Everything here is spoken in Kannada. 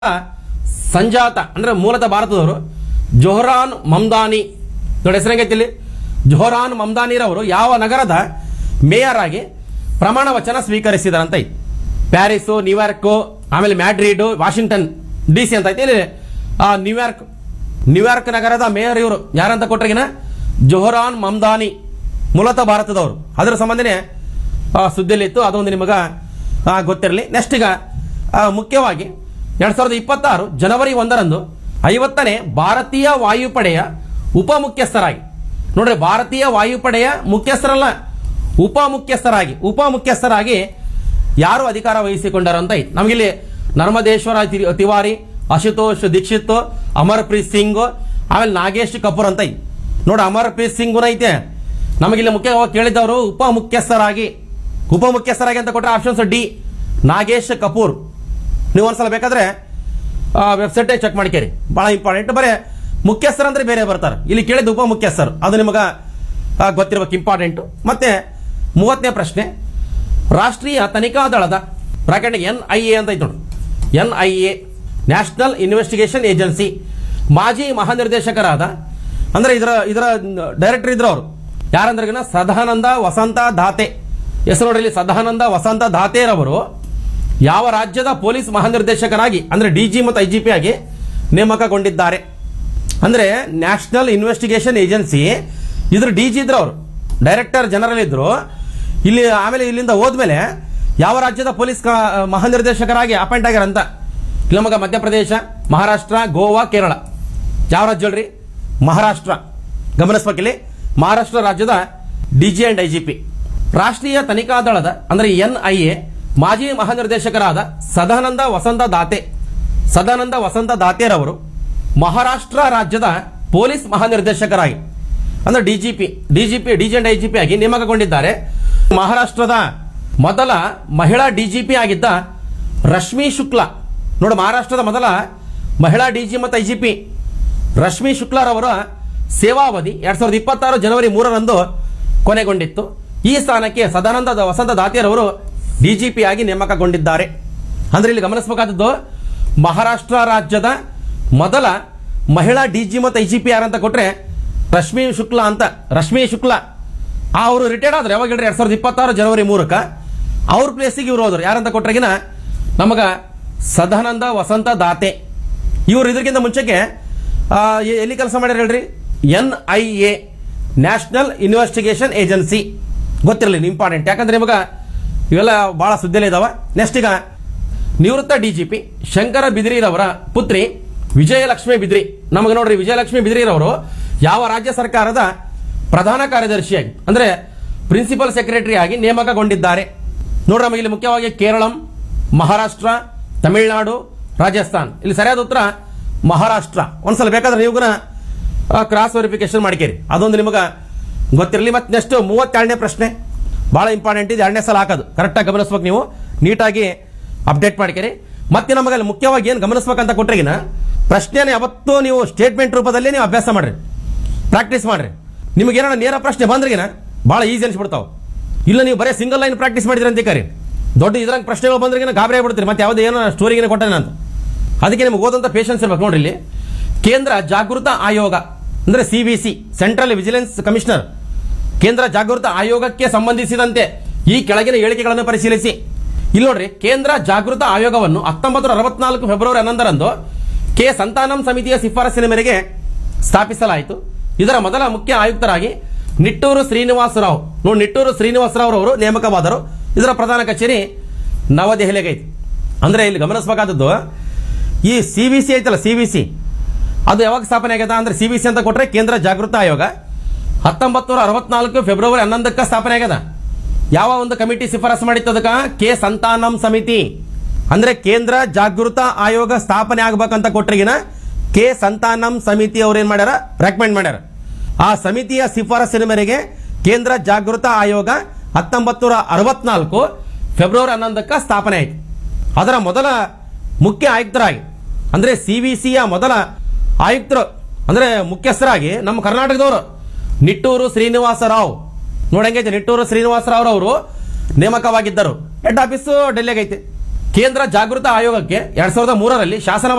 ಸಂಜಾತ ಅಂದ್ರೆ ಮೂಲತಃ ಭಾರತದವರು ಜೊಹರಾನ್ ಮಮ್ದಾನಿ ನೋಡಿ ಹೆಸರಂಗೈತಿ ಇಲ್ಲಿ ಜೊಹರಾನ್ ಮಮ್ದಾನಿರವರು ಯಾವ ನಗರದ ಮೇಯರ್ ಆಗಿ ಪ್ರಮಾಣ ವಚನ ಸ್ವೀಕರಿಸಿದಾರಂತ ಐತಿ ಪ್ಯಾರಿಸು ನ್ಯೂಯಾರ್ಕು ಆಮೇಲೆ ಮ್ಯಾಡ್ರಿಡ್ ವಾಷಿಂಗ್ಟನ್ ಡಿ ಸಿ ಅಂತ ಐತಿ ಇಲ್ಲಿ ಆ ನ್ಯೂಯಾರ್ಕ್ ನ್ಯೂಯಾರ್ಕ್ ನಗರದ ಮೇಯರ್ ಇವರು ಯಾರಂತ ಕೊಟ್ರಿಗಿನ ಜೊಹರಾನ್ ಮಮ್ದಾನಿ ಮೂಲತಃ ಭಾರತದವರು ಅದರ ಸಂಬಂಧನೇ ಆ, ಸುದ್ದಿಯಲ್ಲಿ ಇತ್ತು ಅದೊಂದು ನಿಮಗ ಆ, ಗೊತ್ತಿರಲಿ ನೆಕ್ಸ್ಟ್ ಈಗ ಆ, ಮುಖ್ಯವಾಗಿ ಎರಡ್ ಸಾವಿರದ ಇಪ್ಪತ್ತಾರು ಜನವರಿ ಒಂದರಂದು ಐವತ್ತನೇ ಭಾರತೀಯ ವಾಯುಪಡೆಯ ಉಪ ಮುಖ್ಯಸ್ಥರಾಗಿ ನೋಡ್ರಿ ಭಾರತೀಯ ವಾಯುಪಡೆಯ ಮುಖ್ಯಸ್ಥರಲ್ಲ ಉಪ ಮುಖ್ಯಸ್ಥರಾಗಿ ಉಪ ಮುಖ್ಯಸ್ಥರಾಗಿ ಯಾರು ಅಧಿಕಾರ ವಹಿಸಿಕೊಂಡರು ಅಂತ ಐತಿ ನಮಗಿಲ್ಲಿ ನರ್ಮದೇಶ್ವರ ತಿ- ತಿವಾರಿ ಅಶುತೋಷ್ ದೀಕ್ಷಿತ್ ಅಮರ್ಪ್ರೀತ್ ಸಿಂಗ್ ಆಮೇಲೆ ನಾಗೇಶ್ ಕಪೂರ್ ಅಂತ ಐತಿ ನೋಡಿ ಅಮರ್ಪ್ರೀತ್ ಸಿಂಗ್ ಐತೆ ನಮಗಿಲ್ಲಿ ಮುಖ್ಯವಾಗಿ ಕೇಳಿದವರು ಉಪ ಮುಖ್ಯಸ್ಥರಾಗಿ ಉಪ ಮುಖ್ಯಸ್ಥರಾಗಿ ಅಂತ ಕೊಟ್ಟರೆ ಆಪ್ಷನ್ಸ್ ಡಿ ನಾಗೇಶ್ ಕಪೂರ್ ನೀವು ಒಂದ್ಸಲ ಬೇಕಾದ್ರೆ ವೆಬ್ಸೈಟ್ ಚೆಕ್ ಮಾಡ್ಕೇರಿ ಬಹಳ ಇಂಪಾರ್ಟೆಂಟ್ ಬರೇ ಮುಖ್ಯಸ್ಥರಂದ್ರೆ ಬೇರೆ ಬರ್ತಾರೆ ಇಲ್ಲಿ ಕೇಳಿದ ಉಪ ಮುಖ್ಯಸ್ಥರು ಅದು ನಿಮಗ ಆ, ಗೊತ್ತಿರ್ಬೇಕು ಇಂಪಾರ್ಟೆಂಟ್ ಮತ್ತೆ ಮೂವತ್ತನೇ ಪ್ರಶ್ನೆ ರಾಷ್ಟ್ರೀಯ ತನಿಖಾ ದಳದ ಬ್ರಾಕೆಟ್ ಎನ್ ಐ ಎ ಅಂತ ಐತೆ ನೋಡಿ N I A national investigation agency ಮಾಜಿ ಮಹಾನಿರ್ದೇಶಕರಾದ ಅಂದ್ರೆ ಇದರ ಇದರ ಡೈರೆಕ್ಟರ್ ಇದ್ರು ಅವರು ಯಾರಂದ್ರಗಿನ ಸದಾನಂದ ವಸಂತ ದಾತೆ ಹೆಸರು ನೋಡಿ ಇಲ್ಲಿ ಸದಾನಂದ ವಸಂತ ದಾತೇರವರು ಯಾವ ರಾಜ್ಯದ ಪೊಲೀಸ್ ಮಹಾನಿರ್ದೇಶಕರಾಗಿ ಅಂದ್ರೆ ಡಿಜಿ ಮತ್ತು ಐಜಿಪಿ ಆಗಿ ನೇಮಕಗೊಂಡಿದ್ದಾರೆ ಅಂದ್ರೆ ನ್ಯಾಷನಲ್ ಇನ್ವೆಸ್ಟಿಗೇಷನ್ ಏಜೆನ್ಸಿ ಇದ್ರ ಡಿ ಜಿ ಇದ್ರು ಅವರು ಡೈರೆಕ್ಟರ್ ಜನರಲ್ ಇದ್ರು ಇಲ್ಲಿ ಆಮೇಲೆ ಇಲ್ಲಿಂದ ಹೋದ್ಮೇಲೆ ಯಾವ ರಾಜ್ಯದ ಪೊಲೀಸ್ ಕ- ಮಹಾನಿರ್ದೇಶಕರಾಗಿ ಅಪಾಯಿಂಟ್ ಆಗ್ಯಾರ ಅಂತ ಇಲ್ಲಿ ನಮಗ ಮಧ್ಯಪ್ರದೇಶ ಮಹಾರಾಷ್ಟ್ರ ಗೋವಾ ಕೇರಳ ಯಾವ ರಾಜ್ಯ ಹೇಳ್ರಿ ಮಹಾರಾಷ್ಟ್ರ ಗಮನಿಸ್ಬೇಕಿಲ್ಲಿ ಮಹಾರಾಷ್ಟ್ರ ರಾಜ್ಯದ ಡಿಜಿ ಅಂಡ್ ಐಜಿಪಿ ರಾಷ್ಟ್ರೀಯ ತನಿಖಾ ದಳದ ಅಂದ್ರೆ ಎನ್ ಐ ಎ ಮಾಜಿ ಮಹಾನಿರ್ದೇಶಕರಾದ ಸದಾನಂದ ವಸಂತ ದಾತೆ ಸದಾನಂದ ವಸಂತ ದಾತೇರವರು ಮಹಾರಾಷ್ಟ್ರ ರಾಜ್ಯದ ಪೊಲೀಸ್ ಮಹಾನಿರ್ದೇಶಕರಾಗಿ ಅಂದ್ರೆ DGP DGP DG and IGP ಆಗಿ ನೇಮಕಗೊಂಡಿದ್ದಾರೆ ಮಹಾರಾಷ್ಟ್ರದ ಮೊದಲ ಮಹಿಳಾ ಡಿಜಿಪಿ ಆಗಿದ್ದ ರಶ್ಮಿ ಶುಕ್ಲಾ ನೋಡಿ ಮಹಾರಾಷ್ಟ್ರದ ಮೊದಲ ಮಹಿಳಾ ಡಿಜಿ ಮತ್ತು ಐಜಿಪಿ ರಶ್ಮಿ ಶುಕ್ಲಾರವರ ಸೇವಾವಧಿ ಎರಡ್ ಸಾವಿರದ ಇಪ್ಪತ್ತಾರು ಜನವರಿ ಮೂರರಂದು ಕೊನೆಗೊಂಡಿತ್ತು ಈ ಸ್ಥಾನಕ್ಕೆ ಸದಾನಂದ ವಸಂತ ದಾತಿಯರವರು ಡಿಜಿಪಿ ಆಗಿ ನೇಮಕಗೊಂಡಿದ್ದಾರೆ ಅಂದ್ರೆ ಇಲ್ಲಿ ಗಮನಿಸಬೇಕಾದದ್ದು ಮಹಾರಾಷ್ಟ್ರ ರಾಜ್ಯದ ಮೊದಲ ಮಹಿಳಾ ಡಿಜಿ ಮತ್ತು ಐಜಿಪಿ ಯಾರಂತ ಕೊಟ್ರೆ ರಶ್ಮಿ ಶುಕ್ಲಾ ಅಂತ ರಶ್ಮಿ ಶುಕ್ಲಾ ಆ ಅವರು ರಿಟೈರ್ಡ್ ಆದ್ರೆ ಯಾವಾಗ ಹೇಳ್ರಿ ಎರಡ್ ಸಾವಿರದ ಇಪ್ಪತ್ತಾರು ಜನವರಿ ಮೂರಕ್ಕ ಅವ್ರ ಪ್ಲೇಸಿಗೆ ಇವರು ಹೋದ್ರು ಯಾರಂತ ಕೊಟ್ರಗಿನ ನಮಗ ಸದಾನಂದ ವಸಂತ ದಾತೆ ಇವರು ಇದಕ್ಕಿಂತ ಮುಂಚೆಗೆ ಆ, ಎ- ಎಲ್ಲಿ ಕೆಲಸ ಮಾಡ್ಯಾರ ಹೇಳ್ರಿ N I A national investigation agency ಗೊತ್ತಿರಲಿ ಇಂಪಾರ್ಟೆಂಟ್ ಯಾಕಂದ್ರೆ ನಿಮಗ ಇವೆಲ್ಲ ಬಹಳ ಸುದ್ದಿಯಲ್ಲಿ ಇದಾವ ನೆಕ್ಸ್ಟ್ ಈಗ ನಿವೃತ್ತ ಡಿಜಿಪಿ ಶಂಕರ ಬಿದ್ರಿರವರ ಪುತ್ರಿ ವಿಜಯಲಕ್ಷ್ಮಿ ಬಿದ್ರಿ ನಮಗೆ ನೋಡ್ರಿ ವಿಜಯಲಕ್ಷ್ಮಿ ಬಿದ್ರಿರವರು ಯಾವ ರಾಜ್ಯ ಸರ್ಕಾರದ ಪ್ರಧಾನ ಕಾರ್ಯದರ್ಶಿಯಾಗಿ ಅಂದ್ರೆ ಪ್ರಿನ್ಸಿಪಲ್ ಸೆಕ್ರೆಟರಿ ಆಗಿ ನೇಮಕಗೊಂಡಿದ್ದಾರೆ ನೋಡ್ರಿ ನಮಗೆ ಇಲ್ಲಿ ಮುಖ್ಯವಾಗಿ ಕೇರಳಂ ಮಹಾರಾಷ್ಟ್ರ ತಮಿಳುನಾಡು ರಾಜಸ್ಥಾನ್ ಇಲ್ಲಿ ಸರಿಯಾದ ಉತ್ತರ ಮಹಾರಾಷ್ಟ್ರ ಒಂದ್ಸಲ ಬೇಕಾದ್ರೆ ನೀವು ಕ್ರಾಸ್ ವೆರಿಫಿಕೇಶನ್ ಮಾಡ್ಕೇರಿ ಅದೊಂದು ನಿಮಗೆ ಗೊತ್ತಿರಲಿ ಮತ್ತೆ ನೆಕ್ಸ್ಟ್ ಮೂವತ್ತೆರಡನೇ ಪ್ರಶ್ನೆ ಬಹಳ ಇಂಪಾರ್ಟೆಂಟ್ ಇದೆ ಎರಡನೇ ಸಲ ಹಾಕೋದು ಕರೆಕ್ಟಾಗಿ ಗಮನಿಸ್ಬೇಕು ನೀವು ನೀಟಾಗಿ ಅಪ್ಡೇಟ್ ಮಾಡ್ಕೇರಿ ಮತ್ತೆ ನಮಗೆ ಅಲ್ಲಿ ಮುಖ್ಯವಾಗಿ ಏನು ಗಮನಿಸ್ಬೇಕಂತ ಕೊಟ್ರಿಗಿನ ಪ್ರಶ್ನೆನ ಯಾವತ್ತೂ ನೀವು ಸ್ಟೇಟ್ಮೆಂಟ್ ರೂಪದಲ್ಲಿ ನೀವು ಅಭ್ಯಾಸ ಮಾಡ್ರಿ ಪ್ರಾಕ್ಟೀಸ್ ಮಾಡ್ರಿ ನಿಮಗೆ ಏನಾರ ನೇರ ಪ್ರಶ್ನೆ ಬಂದ್ರಿಗಿನ ಬಹಳ ಈಸಿ ಅನ್ಸ್ಬಿಡ್ತಾವ ಇಲ್ಲ ನೀವು ಬರೀ ಸಿಂಗಲ್ ಲೈನ್ ಪ್ರಾಕ್ಟೀಸ್ ಮಾಡಿದ್ರಿ ಅಂತ ಕರಿ ದೊಡ್ಡ ಇದ್ರಂಗೆ ಪ್ರಶ್ನೆಗಳು ಬಂದ್ರಿಗಿನ ಗಾಬರಿ ಆಗ್ಬಿಡ್ತೀರಿ ಮತ್ತೆ ಯಾವುದೇ ಏನೋ ಸ್ಟೋರಿಗಿನ ಕೊಟ್ಟೇನ ಅಂತ ಅದಕ್ಕೆ ನಿಮ್ಗೆ ಓದಂತ ಪೇಷನ್ಸ್ ಇರ್ಬೇಕು ನೋಡ್ರಿ ಇಲ್ಲಿ ಕೇಂದ್ರ ಜಾಗೃತ ಆಯೋಗ ಅಂದ್ರೆ C V C central vigilance commissioner ಕೇಂದ್ರ ಜಾಗೃತ ಆಯೋಗಕ್ಕೆ ಸಂಬಂಧಿಸಿದಂತೆ ಈ ಕೆಳಗಿನ ಹೇಳಿಕೆಗಳನ್ನು ಪರಿಶೀಲಿಸಿ ಇಲ್ಲಿ ನೋಡ್ರಿ ಕೇಂದ್ರ ಜಾಗೃತ ಆಯೋಗವನ್ನು ಹತ್ತೊಂಬತ್ತು ಅರವತ್ನಾಲ್ಕು ಫೆಬ್ರವರಿ ಹನ್ನೊಂದರಂದು ಕೆ ಸಂತಾನಂ ಸಮಿತಿಯ ಶಿಫಾರಸಿನ ಮೇರೆಗೆ ಸ್ಥಾಪಿಸಲಾಯಿತು ಇದರ ಮೊದಲ ಮುಖ್ಯ ಆಯುಕ್ತರಾಗಿ ನಿಟ್ಟೂರು ಶ್ರೀನಿವಾಸ ರಾವ್ ನೋಡಿ ನಿಟ್ಟೂರು ಶ್ರೀನಿವಾಸ ರಾವ್ ಅವರು ನೇಮಕವಾದರು ಇದರ ಪ್ರಧಾನ ಕಚೇರಿ ನವದೆಹಲಿಗೆ ಐತಿ ಅಂದ್ರೆ ಇಲ್ಲಿ ಗಮನಿಸಬೇಕಾದದ್ದು ಈ ಸಿ ವಿ ಸಿ ಐತಲ್ಲ ಸಿ ವಿ ಸಿ ಅದು ಯಾವಾಗ ಸ್ಥಾಪನೆ ಆಗ್ಯದ ಅಂದ್ರೆ ಸಿ ವಿ ಸಿ ಅಂತ ಕೊಟ್ರೆ ಕೇಂದ್ರ ಜಾಗೃತ ಆಯೋಗ ಹತ್ತೊಂಬತ್ತು ನೂರ ಅರವತ್ನಾಲ್ಕು ಫೆಬ್ರವರಿ ಹನ್ನೊಂದಕ್ಕೆ ಸ್ಥಾಪನೆ ಆಗ್ಯದ ಯಾವ ಒಂದು ಕಮಿಟಿ ಶಿಫಾರಸು ಮಾಡಿತ್ತು ಅದಕ್ಕ ಕೆ ಸಂತಾನಂ ಸಮಿತಿ ಅಂದ್ರೆ ಕೇಂದ್ರ ಜಾಗೃತ ಆಯೋಗ ಸ್ಥಾಪನೆ ಆಗ್ಬೇಕಂತ ಕೊಟ್ರಿಗಿನ ಕೆ ಸಂತಾನಂ ಸಮಿತಿ ಅವ್ರು ಏನ್ ಮಾಡ್ಯಾರ ರೆಕಮೆಂಡ್ ಮಾಡ್ಯಾರ ಆ ಸಮಿತಿಯ ಶಿಫಾರಸಿನ ಮೇರೆಗೆ ಕೇಂದ್ರ ಜಾಗೃತ ಆಯೋಗ ಹತ್ತೊಂಬತ್ತು ನೂರ ಅರವತ್ನಾಲ್ಕು ಫೆಬ್ರವರಿ ಹನ್ನೊಂದಕ್ಕೆ ಸ್ಥಾಪನೆ ಆಯಿತು ಅದರ ಮೊದಲ ಮುಖ್ಯ ಆಯುಕ್ತರಾಗಿ ಅಂದ್ರೆ ಸಿ ವಿ ಸಿಯ ಮೊದಲ ಆಯುಕ್ತರು ಅಂದ್ರೆ ಮುಖ್ಯಸ್ಥರಾಗಿ ನಮ್ಮ ಕರ್ನಾಟಕದವರು ನಿಟ್ಟೂರು ಶ್ರೀನಿವಾಸ ರಾವ್ ನೋಡಂಗೈತೆ ನಿಟ್ಟೂರು ಶ್ರೀನಿವಾಸ ರಾವ್ ಅವರು ನೇಮಕವಾಗಿದ್ದರು ಹೆಡ್ ಆಫೀಸು ಡೆಲ್ಲಿಗೆ ಐತೆ ಕೇಂದ್ರ ಜಾಗೃತ ಆಯೋಗಕ್ಕೆ ಎರಡ್ ಸಾವಿರದ ಮೂರರಲ್ಲಿ ಶಾಸನ